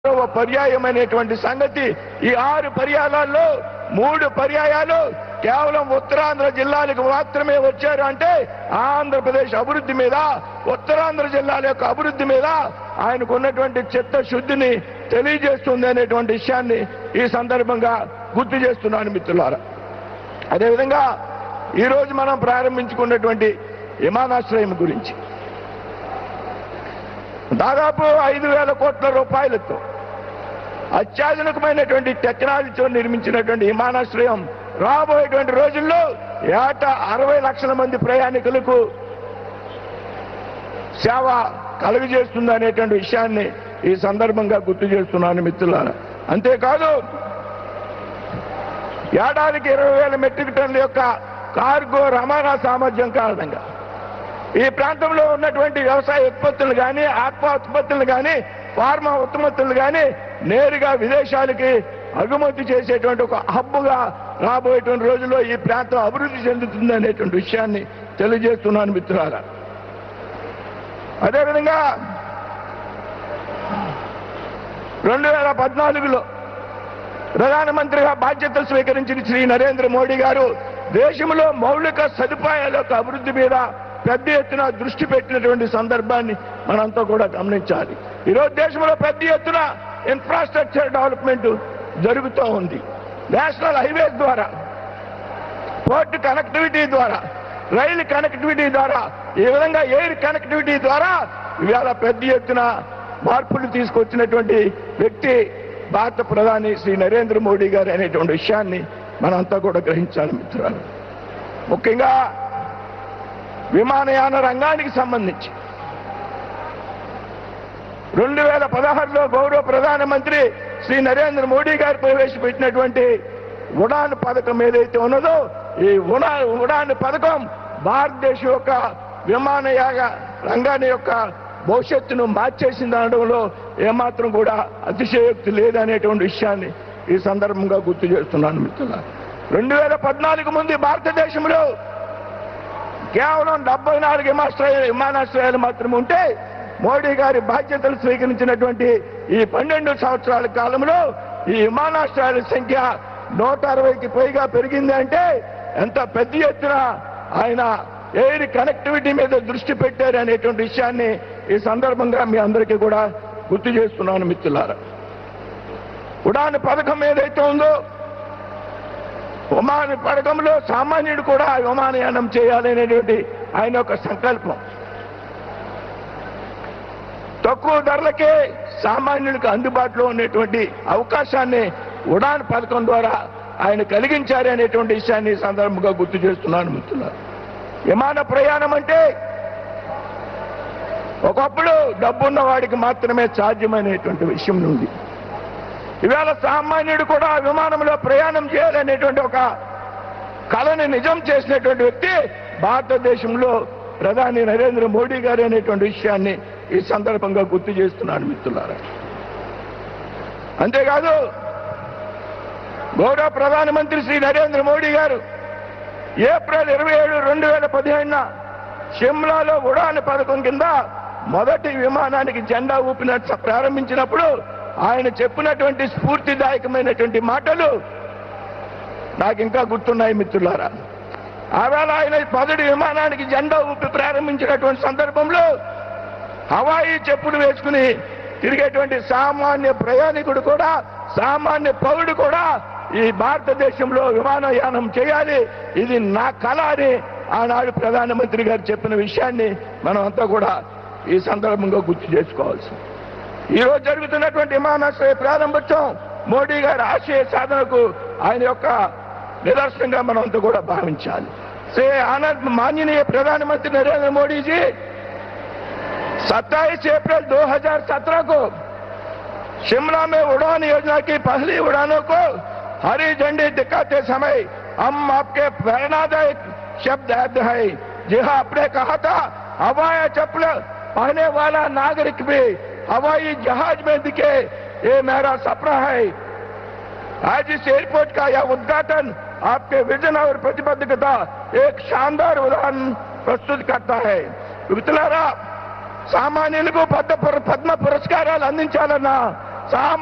ఆరవ పర్యాయమైనటువంటి సంగతి ఈ ఆరు పర్యాయాలలో మూడు పర్యాయాలు కేవలం ఉత్తరాంధ్ర జిల్లాలకు మాత్రమే వచ్చారు అంటే ఆంధ్రప్రదేశ్ అభివృద్ధి మీద ఉత్తరాంధ్ర జిల్లాల యొక్క అభివృద్ధి మీద ఆయనకు ఉన్నటువంటి చిత్తశుద్ధిని తెలియజేస్తుంది అనేటువంటి విషయాన్ని ఈ సందర్భంగా గుర్తు చేస్తున్నాను మిత్రులారా అదేవిధంగా ఈ రోజు మనం ప్రారంభించుకున్నటువంటి విమానాశ్రయం గురించి దాదాపు ఐదు వేల కోట్ల రూపాయలతో అత్యాధునికమైనటువంటి టెక్నాలజీతో నిర్మించినటువంటి విమానాశ్రయం రాబోయేటువంటి రోజుల్లో ఏటా అరవై లక్షల మంది ప్రయాణికులకు సేవ కలుగజేస్తుంది అనేటువంటి విషయాన్ని ఈ సందర్భంగా గుర్తు చేస్తున్నాను మిత్రులారా అంతేకాదు ఏడాదికి ఇరవై వేల మెట్రిక్ టన్నుల యొక్క కార్గో రవాణా సామర్థ్యం కారణంగా ఈ ప్రాంతంలో ఉన్నటువంటి వ్యవసాయ ఉత్పత్తులు కానీ ఆత్మ ఉత్పత్తులు కానీ ఫార్మా ఉత్పత్తులు కానీ నేరుగా విదేశాలకి అగుమతి చేసేటువంటి ఒక హబ్బుగా రాబోయేటువంటి రోజుల్లో ఈ ప్రాంతం అభివృద్ధి చెందుతుంది అనేటువంటి విషయాన్ని తెలియజేస్తున్నాను మిత్రులారా అదేవిధంగా రెండు వేల పద్నాలుగులో ప్రధానమంత్రిగా బాధ్యతలు స్వీకరించిన శ్రీ నరేంద్ర మోడీ గారు దేశంలో మౌలిక సదుపాయాల యొక్క అభివృద్ధి మీద పెద్ద ఎత్తున దృష్టి పెట్టినటువంటి సందర్భాన్ని మనంతా కూడా గమనించాలి ఈరోజు దేశంలో పెద్ద ఎత్తున ఇన్ఫ్రాస్ట్రక్చర్ డెవలప్మెంట్ జరుగుతూ ఉంది నేషనల్ హైవేస్ ద్వారా పోర్ట్ కనెక్టివిటీ ద్వారా రైలు కనెక్టివిటీ ద్వారా ఈ విధంగా ఎయిర్ కనెక్టివిటీ ద్వారా ఇవాళ పెద్ద ఎత్తున మార్పులు తీసుకొచ్చినటువంటి వ్యక్తి భారత ప్రధాని శ్రీ నరేంద్ర మోడీ గారు అనేటువంటి విషయాన్ని మనంతా కూడా గ్రహించాలి మిత్రులు ముఖ్యంగా విమానయాన రంగానికి సంబంధించి రెండు వేల పదహారులో గౌరవ ప్రధానమంత్రి శ్రీ నరేంద్ర మోడీ గారు ప్రవేశపెట్టినటువంటి ఉడాన్ పథకం ఏదైతే ఉన్నదో ఈ ఉడా ఉడాన్ పథకం భారతదేశం యొక్క విమానయాన రంగాన్ని యొక్క భవిష్యత్తును మార్చేసింది అనడంలో ఏమాత్రం కూడా అతిశయోక్తి లేదనేటువంటి విషయాన్ని ఈ సందర్భంగా గుర్తు చేస్తున్నాను మిత్రుల రెండు వేల పద్నాలుగు ముందు భారతదేశంలో కేవలం డెబ్బై నాలుగు విమానాశ్రయ విమానాశ్రయాలు మాత్రమే ఉంటే మోడీ గారి బాధ్యతలు స్వీకరించినటువంటి ఈ పన్నెండు సంవత్సరాల కాలంలో ఈ విమానాశ్రయాల సంఖ్య నూట అరవైకి పైగా పెరిగింది అంటే ఎంత పెద్ద ఎత్తున ఆయన ఎయిర్ కనెక్టివిటీ మీద దృష్టి పెట్టారు అనేటువంటి విషయాన్ని ఈ సందర్భంగా మీ అందరికీ కూడా గుర్తు చేస్తున్నాను మిత్రులారా ఉడాన్ పథకం ఏదైతే ఉందో విమాన పథకంలో సామాన్యుడు కూడా విమానయానం చేయాలనేటువంటి ఆయన యొక్క సంకల్పం తక్కువ ధరలకే సామాన్యుడికి అందుబాటులో ఉన్నటువంటి అవకాశాన్ని ఉడాన్ పథకం ద్వారా ఆయన కలిగించారు అనేటువంటి విషయాన్ని ఈ సందర్భంగా గుర్తు చేస్తున్నాను మిత్రులారా విమాన ప్రయాణం అంటే ఒకప్పుడు డబ్బున్న వాడికి మాత్రమే సాధ్యమైనటువంటి విషయం ఉంది ఇవాళ సామాన్యుడు కూడా విమానంలో ప్రయాణం చేయాలనేటువంటి ఒక కళని నిజం చేసినటువంటి వ్యక్తి భారతదేశంలో ప్రధాని నరేంద్ర మోడీ గారు అనేటువంటి విషయాన్ని ఈ సందర్భంగా గుర్తు చేస్తున్నాను మిత్రులారా అంతేకాదు గౌరవ ప్రధానమంత్రి శ్రీ నరేంద్ర మోడీ గారు ఏప్రిల్ ఇరవై ఏడు రెండు వేల పదిహేనున షిమ్లాలో ఉడాన్ పథకం కింద మొదటి విమానానికి జెండా ఊపిన ప్రారంభించినప్పుడు ఆయన చెప్పినటువంటి స్ఫూర్తిదాయకమైనటువంటి మాటలు నాకు ఇంకా గుర్తున్నాయి మిత్రులారా ఆవేళ ఆయన మొదటి విమానానికి జెండా ఊపి ప్రారంభించినటువంటి సందర్భంలో హవాయి చెప్పులు వేసుకుని తిరిగేటువంటి సామాన్య ప్రయాణికుడు కూడా సామాన్య పౌరుడు కూడా ఈ భారతదేశంలో విమానయానం చేయాలి ఇది నా కళ అని ఆనాడు ప్రధానమంత్రి గారు చెప్పిన విషయాన్ని మనం అంతా కూడా ఈ సందర్భంగా గుర్తు చేసుకోవాల్సి ఈ రోజు జరుగుతున్నటువంటి విమానాశ్రయ ప్రారంభోత్సవం మోడీ గారి ఆశయ సాధనకు ఆయన యొక్క నిదర్శనంగా మనం అంతా కూడా భావించాలి శ్రీ ఆనంద్ మాన్యనీయ ప్రధానమంత్రి నరేంద్ర मोदी जी 27 अप्रैल 2017 को शिमला में उड़ान योजना की पहली उड़ानों को हरी झंडी दिखाते समय हम आपके प्रेरणादायक शब्द याद है जी हाँ आपने कहा था हवाई चप्पल पहने वाला नागरिक भी हवाई जहाज में दिखे ये मेरा सपना है आज इस एयरपोर्ट का यह उद्घाटन आपके विजन और प्रतिबद्धता एक शानदार उदाहरण प्रस्तुत करता है మిత్రులారా సామాన్యులకు పద్మ పుర- పద్మ పురస్కారాలు అందించాలన్నా సహా